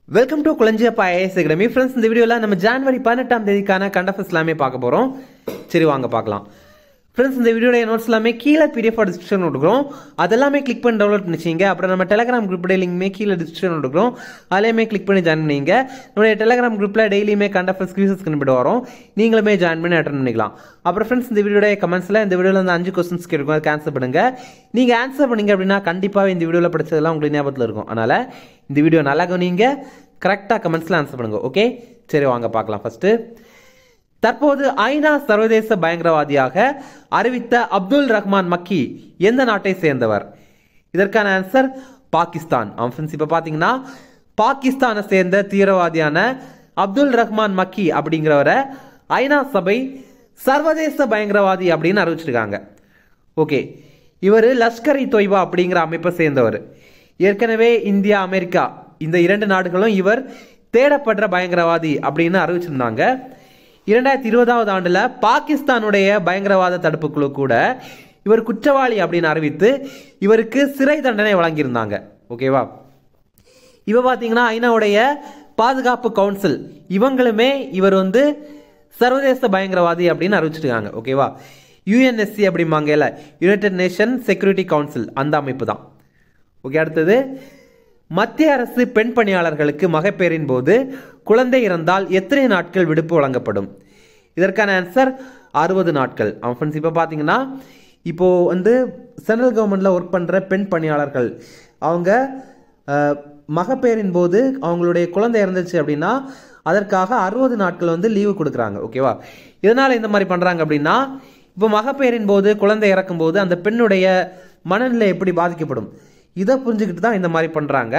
welcome to Kulanjiappa IAS academy friends இந்த வீடியோவில் நம்ம ஜான்வரி பதினெட்டாம் தேதிக்கான கண்டஃபஸ் எல்லாமே பார்க்க போகிறோம் சரி வாங்க பார்க்கலாம் ஃப்ரெண்ட்ஸ் இந்த வீடியோட நோட்ஸ் எல்லாமே கீழே பிடிஎஃப் டிஸ்கிரிப்ஷன் கொடுக்குறோம் அதெல்லாமே கிளிக் பண்ணி டவுன்லோட் பண்ணிச்சிங்க அப்புறம் நம்ம டெலகிராம் குரூப்போட லிங்க்மே கீழே டிஸ்கிரிப்ஷன் கொடுக்குறோம் அதுலேயுமே கிளிக் பண்ணி ஜாயின் பண்ணிங்க நம்மளுடைய டெலகிராம் குரூப்பில் டெய்லியுமே கண்டஃபஸ் குவீசஸ் கண்டுபிட்டு வரோம் நீங்களுமே ஜாயின் பண்ணி அட்டன் பண்ணிக்கலாம் அப்புறம் ஃப்ரெண்ட்ஸ் இந்த வீடியோட கமெண்ட்ஸில் இந்த வீடியோவில் வந்து அஞ்சு கொஸ்டின்ஸ் கேட்கும் அதுக்கு ஆன்சர் பண்ணுங்க நீங்கள் ஆன்சர் பண்ணீங்க அப்படின்னா கண்டிப்பாக இந்த வீடியோவில் படிச்சதெல்லாம் உங்களுக்கு ஞாபகத்தில் இருக்கும் அதனால் இந்த வீடியோ நல்லா கவனிங்க கரெக்டாக கமெண்ட்ஸில் ஆன்சர் பண்ணுங்க ஓகே சரி வாங்க பார்க்கலாம் ஃபர்ஸ்ட்டு தற்போது ஐநா சர்வதேச பயங்கரவாதியாக அறிவித்த அப்துல் ரஹ்மான் மக்கி எந்த நாட்டை சேர்ந்தவர் இதற்கான ஆன்சர் பாகிஸ்தான் ஃப்ரெண்ட்ஸ் இப்போ பார்த்தீங்கன்னா பாகிஸ்தானை சேர்ந்த தீவிரவாதியான அப்துல் ரஹ்மான் மக்கி அப்படிங்கிறவரை ஐநா சபை சர்வதேச பயங்கரவாதி அப்படின்னு அறிவிச்சிருக்காங்க ஓகே இவர் லஷ்கர் இ தொய்பா அப்படிங்கிற அமைப்பை சேர்ந்தவர் ஏற்கனவே இந்தியா அமெரிக்கா இந்த இரண்டு நாடுகளும் இவர் தேடப்படுற பயங்கரவாதி அப்படின்னு அறிவிச்சிருந்தாங்க இரண்டாயிரத்தி இருபதாவது ஆண்டுல பாகிஸ்தானுடைய பயங்கரவாத தடுப்பு குழு கூட இவர் குற்றவாளி அப்படின்னு அறிவித்து இவருக்கு சிறை தண்டனை வழங்கியிருந்தாங்க ஓகேவா இவ பார்த்தீங்கன்னா ஐநாவுடைய பாதுகாப்பு கவுன்சில் இவங்களுமே இவர் வந்து சர்வதேச பயங்கரவாதி அப்படின்னு அறிவிச்சிருக்காங்க ஓகேவா யுஎன்எஸ்சி அப்படிம்பாங்க இல்லை யுனைடெட் நேஷன் செக்யூரிட்டி கவுன்சில் அந்த அமைப்பு தான் ஓகே அடுத்தது மத்திய அரசு பெண் பணியாளர்களுக்கு மகப்பேறின் போது குழந்தை இறந்தால் எத்தனை நாட்கள் விடுப்பு வழங்கப்படும் இதற்கான ஆன்சர் அறுபது நாட்கள் ஃப்ரெண்ட்ஸ் இப்போ பார்த்தீங்கன்னா இப்போ வந்து சென்ட்ரல் கவர்மெண்ட்ல ஒர்க் பண்ணுற பெண் பணியாளர்கள் அவங்க அஹ், மகப்பேறின் போது அவங்களுடைய குழந்தை இறந்துச்சு அப்படின்னா அதற்காக அறுபது நாட்கள் வந்து லீவு கொடுக்குறாங்க ஓகேவா இதனால இந்த மாதிரி பண்றாங்க அப்படின்னா இப்போ மகப்பேறின் போது குழந்தை இறக்கும் போது அந்த பெண்ணுடைய மனநிலை எப்படி பாதிக்கப்படும் இதை புரிஞ்சுக்கிட்டு தான் இந்த மாதிரி பண்றாங்க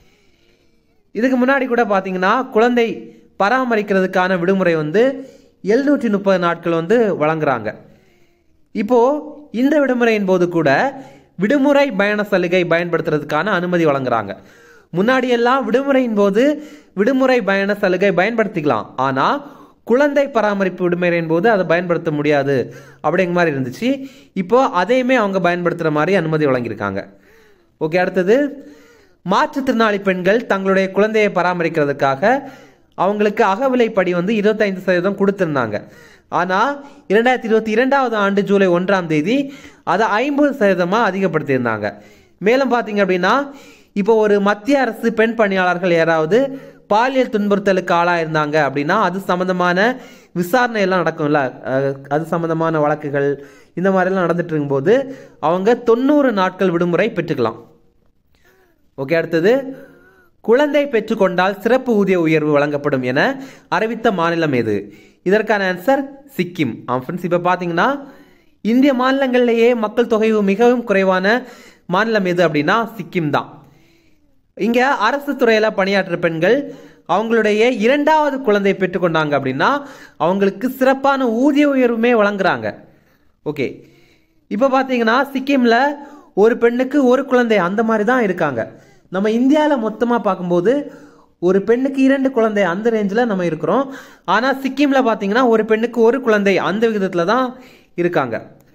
இதுக்கு முன்னாடி கூட பார்த்தீங்கன்னா குழந்தை பராமரிக்கிறதுக்கான விடுமுறை வந்து எழுநூற்றி முப்பது நாட்கள் வந்து வழங்குறாங்க இப்போ இந்த விடுமுறையின் போது கூட விடுமுறை பயண சலுகை பயன்படுத்துறதுக்கான அனுமதி வழங்குறாங்க முன்னாடி எல்லாம் விடுமுறையின் போது விடுமுறை பயண சலுகை பயன்படுத்திக்கலாம் ஆனா குழந்தை பராமரிப்பு விடுமுறையின் போது அதை பயன்படுத்த முடியாது அப்படிங்கிற மாதிரி இருந்துச்சு இப்போ அதையுமே அவங்க பயன்படுத்துற மாதிரி அனுமதி வழங்கியிருக்காங்க ஓகே அடுத்தது மாற்றுத்திறனாளி பெண்கள் தங்களுடைய குழந்தையை பராமரிக்கிறதுக்காக அவங்களுக்கு அகவிலைப்படி வந்து இருபத்தைந்து சதவீதம் கொடுத்திருந்தாங்க ஆனால் இரண்டாயிரத்தி இருபத்தி இரண்டாவது ஆண்டு ஜூலை ஒன்றாம் தேதி அதை ஐம்பது சதவீதமாக அதிகப்படுத்தியிருந்தாங்க மேலும் பார்த்தீங்க அப்படின்னா இப்போ ஒரு மத்திய அரசு பெண் பணியாளர்கள் யாராவது பாலியல் துன்புறுத்தலுக்கு ஆளாயிருந்தாங்க அப்படின்னா அது சம்பந்தமான விசாரணை எல்லாம் நடக்கும்ல அஹ், அது சம்பந்தமான வழக்குகள் இந்த மாதிரிலாம் நடந்துட்டு இருக்கும்போது அவங்க தொண்ணூறு நாட்கள் விடுமுறை பெற்றுக்கலாம் ஓகே அடுத்தது குழந்தை பெற்றுக்கொண்டால் சிறப்பு ஊதிய உயர்வு வழங்கப்படும் என அறிவித்த மாநிலம் எது இதற்கான ஆன்சர் சிக்கிம் ஃப்ரெண்ட்ஸ் இப்போ பார்த்தீங்கன்னா இந்திய மாநிலங்களிலேயே மக்கள் தொகை மிகவும் குறைவான மாநிலம் எது அப்படின்னா சிக்கிம் தான் இங்க அரசு துறையில பணியாற்றுற பெண்கள் அவங்களுடைய இரண்டாவது குழந்தை பெற்றுக்கொண்டாங்க அப்படின்னா அவங்களுக்கு சிறப்பான ஊதிய உயர்வுமே வழங்குறாங்க ஓகே இப்போ பார்த்தீங்கன்னா சிக்கிமில் ஒரு பெண்ணுக்கு ஒரு குழந்தை அந்த மாதிரி தான் இருக்காங்க நம்ம இந்தியாவில் மொத்தமாக பார்க்கும்போது ஒரு பெண்ணுக்கு இரண்டு குழந்தை அந்த ரேஞ்சில் நம்ம இருக்கிறோம் ஆனால் சிக்கிமில் பார்த்தீங்கன்னா ஒரு பெண்ணுக்கு ஒரு குழந்தை அந்த விகிதத்தில் தான் இருக்காங்க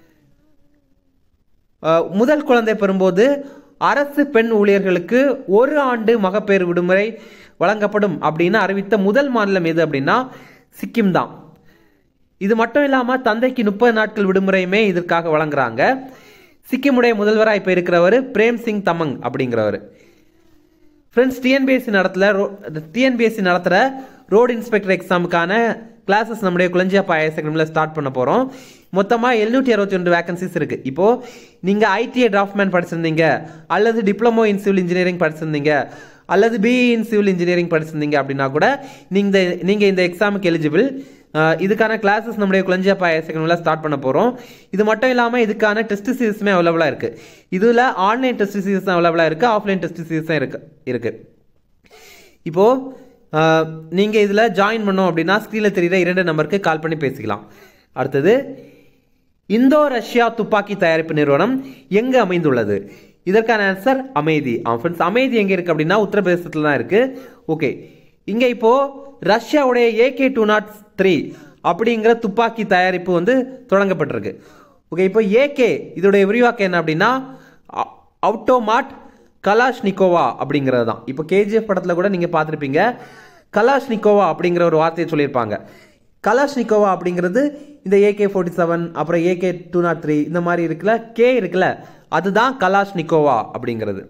அஹ், முதல் குழந்தை பெறும்போது அரசு பெண் ஊழியர்களுக்கு ஒரு ஆண்டு மகப்பேறு விடுமுறை வழங்கப்படும் அப்படின்னு அறிவித்த முதல் மாநிலம் எது அப்படின்னா சிக்கிம் தான் இது மட்டும் இல்லாம தந்தைக்கு முப்பது நாட்கள் விடுமுறையுமே இதற்காக வழங்குறாங்க சிக்கிமுடைய முதல்வராக இப்போ இருக்கிறவர் பிரேம் சிங் தமங் அப்படிங்கிறவர் ஃப்ரெண்ட்ஸ் டிஎன்பிஎஸ்சி நடத்துல டிஎன்பிஎஸ்சி நடத்துகிற ரோடு இன்ஸ்பெக்டர் எக்ஸாமுக்கான கிளாஸஸ் நம்முடைய குளஞ்சியாப்பா ஐஎஸ் அகாடமியில் ஸ்டார்ட் பண்ண போகிறோம் மொத்தமாக எழுநூற்றி அறுபத்தி ஒன்று வேகன்சிஸ் இருக்குது இப்போது நீங்கள் ஐடிஐ டிராஃப்ட்மேன் படிச்சிருந்தீங்க அல்லது டிப்ளமோ இன் சிவில் இன்ஜினியரிங் படிச்சிருந்தீங்க அல்லது பிஇ இன் சிவில் இன்ஜினியரிங் படிச்சிருந்தீங்க அப்படின்னா கூட நீங்கள் நீங்கள் இந்த எக்ஸாமுக்கு எலிஜிபிள் இதுக்கான கிளாஸஸ் நம்முடைய குளஞ்சியாப்பா ஐஎஸ் அகாடமியில் ஸ்டார்ட் பண்ண போகிறோம் இது மட்டும் இல்லாமல் இதுக்கான டெஸ்ட் சீரிஸுமே அவைலபிளாக இருக்குது இதில் ஆன்லைன் டெஸ்ட் சீரிஸ் அவைலபிளாக இருக்குது ஆஃப்லைன் டெஸ்ட் சீரிஸும் இருக்கு இருக்குது இப்போ ஆஹ், நீங்க இதுல ஜாயின் பண்ணோம் அப்படின்னா ஸ்க்ரீன்ல தெரியுற இரண்டு நம்பருக்கு கால் பண்ணி பேசிக்கலாம் அடுத்தது இந்தோ ரஷ்யா துப்பாக்கி தயாரிப்பு நிறுவனம் எங்க அமைந்துள்ளது இதற்கான ஆன்சர் அமைதி ஃப்ரெண்ட்ஸ் அமைதி எங்க இருக்கு அப்படின்னா உத்தரப்பிரதேசத்துல தான் இருக்கு ஓகே இங்க இப்போ ரஷ்யாவுடைய ஏகே டூ நாட் த்ரீ அப்படிங்கிற துப்பாக்கி தயாரிப்பு வந்து தொடங்கப்பட்டிருக்கு ஓகே இப்போ ஏகே இதோடைய விரிவாக்கம் என்ன அப்படின்னா அவுட்டோமாட் கலாஷ்னிகோவா அப்படிங்கிறது தான் இப்போ கேஜிஎஃப் படத்தில் கூட நீங்கள் பார்த்துருப்பீங்க கலாஷ்னிகோவா அப்படிங்கிற ஒரு வார்த்தையை சொல்லியிருப்பாங்க கலாஷ்னிகோவா அப்படிங்கிறது இந்த ஏகே ஃபோர்ட்டி செவன் அப்புறம் ஏகே டூ நாட் த்ரீ இந்த மாதிரி இருக்குல்ல கே இருக்குல்ல அதுதான் கலாஷ்னிகோவா அப்படிங்கிறது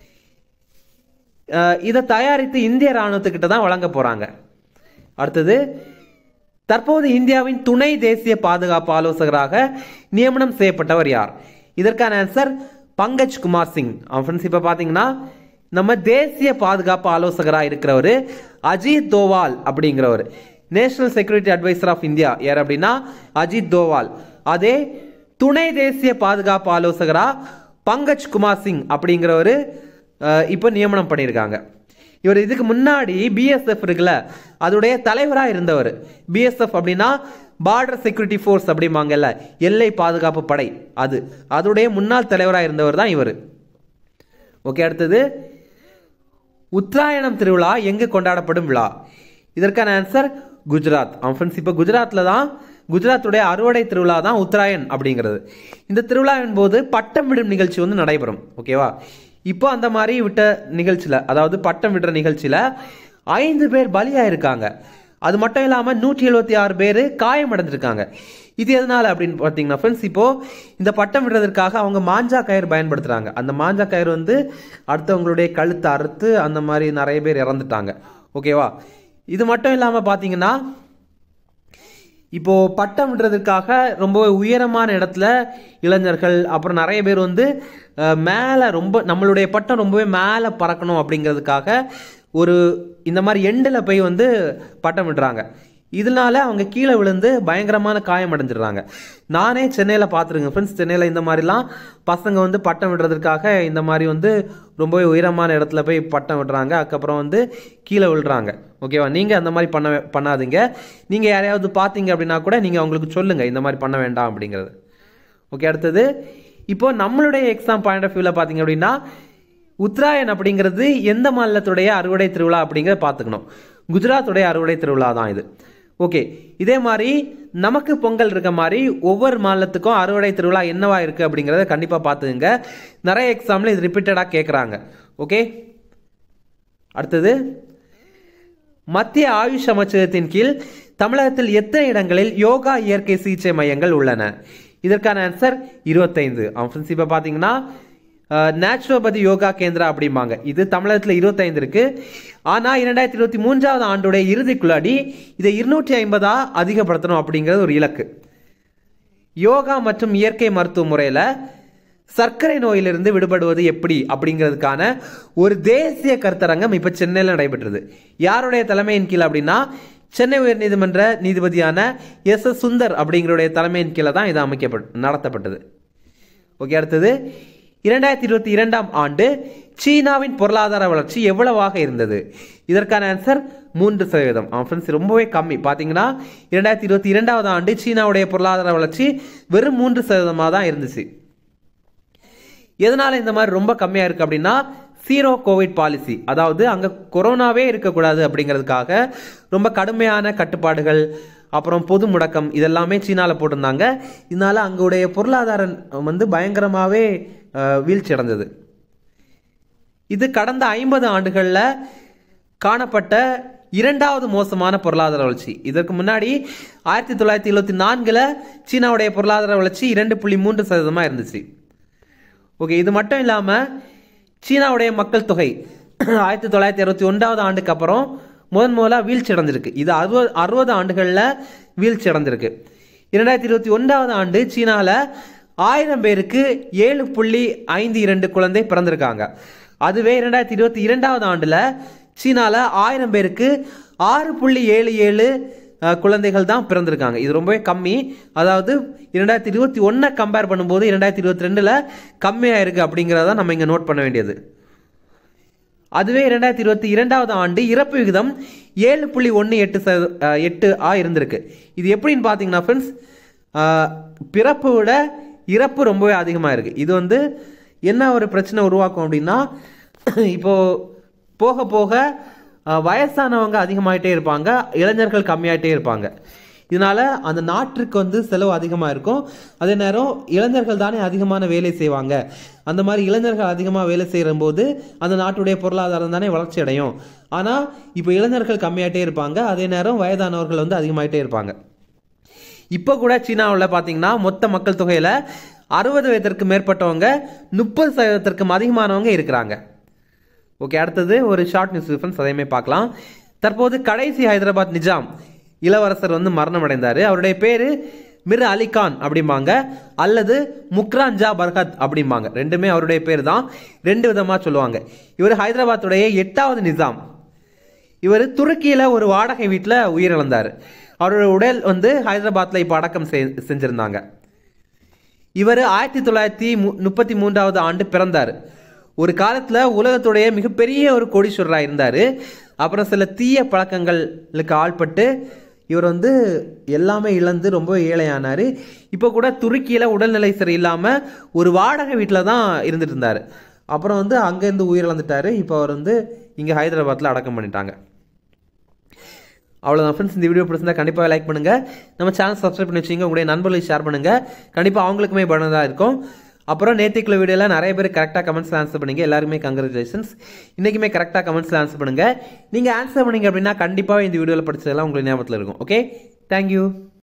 அஹ் இதை தயாரித்து இந்திய ராணுவத்துக்கிட்ட தான் வழங்க போறாங்க அடுத்தது தற்போது இந்தியாவின் துணை தேசிய பாதுகாப்பு ஆலோசகராக நியமனம் செய்யப்பட்டவர் யார் இதற்கான ஆன்சர் பங்கஜ் குமார் சிங் ஃப்ரெண்ட்ஸ் இப்போ பார்த்தீங்கன்னா நம்ம தேசிய பாதுகாப்பு ஆலோசகராக இருக்கிறவர் அஜித் தோவால் அப்படிங்கிறவர் national security adviser of India யார் அப்படின்னா அஜித் தோவால் அதே துணை தேசிய பாதுகாப்பு ஆலோசகரா பங்கஜ் குமார் சிங் அப்படிங்கிறவர் இப்போ நியமனம் பண்ணியிருக்காங்க இவர் இதுக்கு முன்னாடி பிஎஸ்எஃப் இருக்குல்ல அதோடைய தலைவராக இருந்தவர் பிஎஸ்எஃப் அப்படின்னா பார்டர் செக்யூரிட்டி ஃபோர்ஸ் அப்படிம்பாங்கல்ல எல்லை பாதுகாப்பு படை அது அதோடைய முன்னாள் தலைவராக இருந்தவர் தான் இவர் ஓகே அடுத்தது உத்தராயணம் திருவிழா எங்கு கொண்டாடப்படும் விழா இதற்கான ஆன்சர் குஜராத் அவன் ஃப்ரெண்ட்ஸ் இப்போ குஜராத்தில் தான் குஜராத்துடைய அறுவடை திருவிழா தான் உத்தராயன் அப்படிங்கிறது இந்த திருவிழாவின் போது பட்டம் விடும் நிகழ்ச்சி வந்து நடைபெறும் ஓகேவா இப்போ அந்த மாதிரி விட்ட நிகழ்ச்சியில் அதாவது பட்டம் விடுற நிகழ்ச்சியில் ஐந்து பேர் பலியாக இருக்காங்க அது மட்டும் இல்லாமல் நூற்றி எழுபத்தி ஆறு பேர் காயமடைஞ்சிருக்காங்க இது எதனால அப்படின்னு பார்த்தீங்கன்னா ஃப்ரெண்ட்ஸ் இப்போ இந்த பட்டம் விடுறதற்காக அவங்க மாஞ்சா கயிறு பயன்படுத்துறாங்க அந்த மாஞ்சா கயிறு வந்து அடுத்தவங்களுடைய கழுத்தை அறுத்து அந்த மாதிரி நிறைய பேர் இறந்துட்டாங்க ஓகேவா இது மட்டும் இல்லாமல் பார்த்தீங்கன்னா இப்போ பட்டம் விடுறதுக்காக ரொம்ப உயரமான இடத்துல இளைஞர்கள் அப்புறம் நிறைய பேர் வந்து அஹ், மேலே ரொம்ப நம்மளுடைய பட்டம் ரொம்பவே மேலே பறக்கணும் அப்படிங்கிறதுக்காக ஒரு இந்த மாதிரி எண்டில் போய் வந்து பட்டம் விடுறாங்க இதனால அவங்க கீழே விழுந்து பயங்கரமான காயம் அடைஞ்சிடுறாங்க நானே சென்னையில் பார்த்துருங்க ஃப்ரெண்ட்ஸ் சென்னையில் இந்த மாதிரிலாம் பசங்க வந்து பட்டம் விடுறதுக்காக இந்த மாதிரி வந்து ரொம்பவே உயரமான இடத்துல போய் பட்டம் விடுறாங்க அதுக்கப்புறம் வந்து கீழே விழுறாங்க ஓகேவா நீங்கள் அந்த மாதிரி பண்ண பண்ணாதீங்க நீங்கள் யாரையாவது பார்த்தீங்க அப்படின்னா கூட நீங்கள் அவங்களுக்கு சொல்லுங்கள் இந்த மாதிரி பண்ண வேண்டாம் அப்படிங்கிறது ஓகே அடுத்தது இப்போ நம்மளுடைய எக்ஸாம் பாயிண்ட் ஆஃப் வியூவில் பார்த்தீங்க அப்படின்னா உத்தராயன் அப்படிங்கிறது எந்த மாநிலத்துடைய அறுவடை திருவிழா அப்படிங்கிறத பார்த்துக்கணும் குஜராத்துடைய அறுவடை திருவிழா தான் இது ஓகே இதே மாதிரி நமக்கு பொங்கல் இருக்க மாதிரி ஒவ்வொரு மாநிலத்துக்கும் அறுவடை திருவிழா என்னவா இருக்கு அப்படிங்கிறத கண்டிப்பாக பார்த்துக்குங்க நிறைய எக்ஸாமில் இது ரிப்பீட்டடாக கேட்குறாங்க ஓகே அடுத்தது மத்திய ஆயுஷ் அமைச்சகத்தின் கீழ் தமிழகத்தில் எத்தனை இடங்களில் யோகா இயற்கை சிகிச்சை மையங்கள் உள்ளன இதற்கான ஆன்சர் இருபத்தைந்து ஃப்ரெண்ட்ஸ் இப்போ பார்த்தீங்கன்னா நேச்சுரோபதி யோகா கேந்திரா அப்படிம்பாங்க இது தமிழகத்தில் இருபத்தைந்து இருக்கு ஆனால் இரண்டாயிரத்தி இருபத்தி மூன்றாவது ஆண்டுடைய இறுதிக்குள்ளாடி இதை இருநூற்றி ஐம்பதா அதிகப்படுத்தணும் அப்படிங்கிறது ஒரு இலக்கு யோகா மற்றும் இயற்கை மருத்துவ முறையில் சர்க்கரை நோயிலிருந்து விடுபடுவது எப்படி அப்படிங்கிறதுக்கான ஒரு தேசிய கருத்தரங்கம் இப்போ சென்னையில் நடைபெற்றது யாருடைய தலைமையின் கீழ் அப்படின்னா சென்னை உயர்நீதிமன்ற நீதிபதியான எஸ் எஸ் சுந்தர் அப்படிங்கிறடைய தலைமையின் கீழே தான் இது அமைக்கப்பட்டு நடத்தப்பட்டது ஓகே அடுத்தது இரண்டாயிரத்தி இருபத்தி இரண்டாம் ஆண்டு சீனாவின் பொருளாதார வளர்ச்சி எவ்வளவாக இருந்தது இதற்கான ஆன்சர் மூன்று சதவீதம் ஃப்ரெண்ட்ஸ் ரொம்பவே கம்மி பார்த்தீங்கன்னா இரண்டாயிரத்தி இருபத்தி இரண்டாவது ஆண்டு சீனாவுடைய பொருளாதார வளர்ச்சி வெறும் மூன்று சதவீதமாக தான் இருந்துச்சு எதனால இந்த மாதிரி ரொம்ப கம்மியாக இருக்கு அப்படின்னா சீரோ கோவிட் பாலிசி அதாவது அங்கே கொரோனாவே இருக்கக்கூடாது அப்படிங்கிறதுக்காக ரொம்ப கடுமையான கட்டுப்பாடுகள் அப்புறம் பொது முடக்கம் இதெல்லாமே சீனாவில் போட்டிருந்தாங்க இதனால அங்குடைய பொருளாதாரம் வந்து பயங்கரமாகவே வீழ்ச்சி அடைஞ்சது இது கடந்த ஐம்பது ஆண்டுகளில் காணப்பட்ட இரண்டாவது மோசமான பொருளாதார வளர்ச்சி இதற்கு முன்னாடி ஆயிரத்தி தொள்ளாயிரத்தி எழுபத்தி நான்கில் சீனாவுடைய பொருளாதார வளர்ச்சி இரண்டு புள்ளி மூன்று சதவீதமாக இருந்துச்சு ஓகே இது மட்டும் இல்லாமல் சீனாவுடைய மக்கள் தொகை ஆயிரத்தி தொள்ளாயிரத்தி அறுபத்தி ஒன்றாவது ஆண்டுக்கு அப்புறம் முதன் முதலாக வீழ்ச்சி அடைஞ்சிருக்கு இது அறுபது அறுபது ஆண்டுகளில் வீழ்ச்சி அடைஞ்சிருக்கு இரண்டாயிரத்தி இருபத்தி ஒன்றாவது ஆண்டு சீனாவில் ஆயிரம் பேருக்கு ஏழு புள்ளி ஐந்து இரண்டு குழந்தை பிறந்திருக்காங்க அதுவே இரண்டாயிரத்தி இருபத்தி இரண்டாவது ஆண்டில் சீனாவில் ஆயிரம் பேருக்கு ஆறு புள்ளி ஏழு ஏழு அஹ், குழந்தைகள் தான் பிறந்திருக்காங்க இது ரொம்பவே கம்மி அதாவது இரண்டாயிரத்தி இருபத்தி ஒன்றை கம்பேர் பண்ணும்போது இரண்டாயிரத்தி இருபத்தி ரெண்டில் கம்மியாக இருக்குது அப்படிங்கிறத நம்ம இங்கே நோட் பண்ண வேண்டியது அதுவே இரண்டாயிரத்தி இருபத்தி இரண்டாவது ஆண்டு இறப்பு விகிதம் ஏழு புள்ளி ஒன்று எட்டு சத அஹ், எட்டு ஆ இருந்திருக்கு இது எப்படின்னு பார்த்தீங்கன்னா ஃப்ரெண்ட்ஸ் பிறப்பு விட இறப்பு ரொம்பவே அதிகமாக இருக்குது இது வந்து என்ன ஒரு பிரச்சனை உருவாக்கும் அப்படின்னா இப்போ போக போக அஹ், வயசானவங்க அதிகமாயிட்டே இருப்பாங்க இளைஞர்கள் கம்மியாயிட்டே இருப்பாங்க இதனால அந்த நாட்டிற்கு வந்து செலவு அதிகமாக இருக்கும் அதே நேரம் இளைஞர்கள் தானே அதிகமான வேலை செய்வாங்க அந்த மாதிரி இளைஞர்கள் அதிகமாக வேலை செய்கிற போது அந்த நாட்டுடைய பொருளாதாரம் தானே வளர்ச்சி அடையும் ஆனால் இப்போ இளைஞர்கள் கம்மியாயிட்டே இருப்பாங்க அதே நேரம் வயதானவர்கள் வந்து அதிகமாயிட்டே இருப்பாங்க இப்போ கூட சீனாவில் பார்த்தீங்கன்னா மொத்த மக்கள் தொகையில் அறுபது வயதிற்கு மேற்பட்டவங்க முப்பது சதவீதத்திற்கும் அதிகமானவங்க இருக்கிறாங்க ஓகே அடுத்தது ஒரு ஷார்ட் நியூஸ் டிஃபரன்ஸ் அதையுமே பார்க்கலாம் தற்போது கடைசி ஹைதராபாத் நிஜாம் இளவரசர் வந்து மரணம் அடைந்தார் அவருடைய பேர் மிர் அலிகான் அப்படிம்பாங்க அல்லது முக்ரான்ஜா பர்ஹத் அப்படிம்பாங்க ரெண்டுமே அவருடைய பேர் தான் ரெண்டு விதமாக சொல்லுவாங்க இவர் ஹைதராபாத்துடைய எட்டாவது நிஜாம் இவர் துருக்கியில் ஒரு வாடகை வீட்டில் உயிரிழந்தார் அவரோட உடல் வந்து ஹைதராபாத்தில் இப்போ அடக்கம் செய்- செஞ்சிருந்தாங்க இவர் ஆயிரத்தி தொள்ளாயிரத்தி மு- முப்பத்தி மூன்றாவது ஆண்டு பிறந்தார் ஒரு காலத்தில் உலகத்துடைய மிகப்பெரிய ஒரு கோடீஸ்வரராக இருந்தார் அப்புறம் சில தீய பழக்கங்களுக்கு ஆள்பட்டு இவர் வந்து எல்லாமே இழந்து ரொம்ப ஏழையானார் இப்போ கூட துருக்கியில் உடல்நிலை சரியில்லாமல் ஒரு வாடகை வீட்டில் தான் இருந்துட்டு இருந்தார் அப்புறம் வந்து அங்கேருந்து உயிரிழந்துட்டார் இப்போ அவர் வந்து இங்கே ஹைதராபாத்தில் அடக்கம் பண்ணிட்டாங்க அவ்வளோதான் ஃப்ரெண்ட்ஸ் இந்த வீடியோ பிடிச்சிருந்தா கண்டிப்பாக லைக் பண்ணுங்கள் நம்ம சேனல் சப்ஸ்கிரைப் பண்ணி வச்சுங்க உங்களுடைய நண்பர்களுக்கு ஷேர் பண்ணுங்கள் கண்டிப்பாக அவங்களுக்குமே பயனுள்ளதாக இருக்கும் அப்புறம் நேத்திக்குள்ள வீடியோவில் நிறைய பேர் கரெக்டாக கமெண்ட்ஸில் ஆன்சர் பண்ணீங்க எல்லாருமே கங்க்ராச்சுலேஷன்ஸ் இன்றைக்குமே கரெக்டாக கமெண்ட்ஸில் ஆன்சர் பண்ணுங்கள் நீங்கள் ஆன்சர் பண்ணீங்க அப்படின்னா கண்டிப்பாக இந்த வீடியோவில் படிச்சதெல்லாம் உங்களுக்கு ஞாபகத்தில் இருக்கும் ஓகே தேங்க்யூ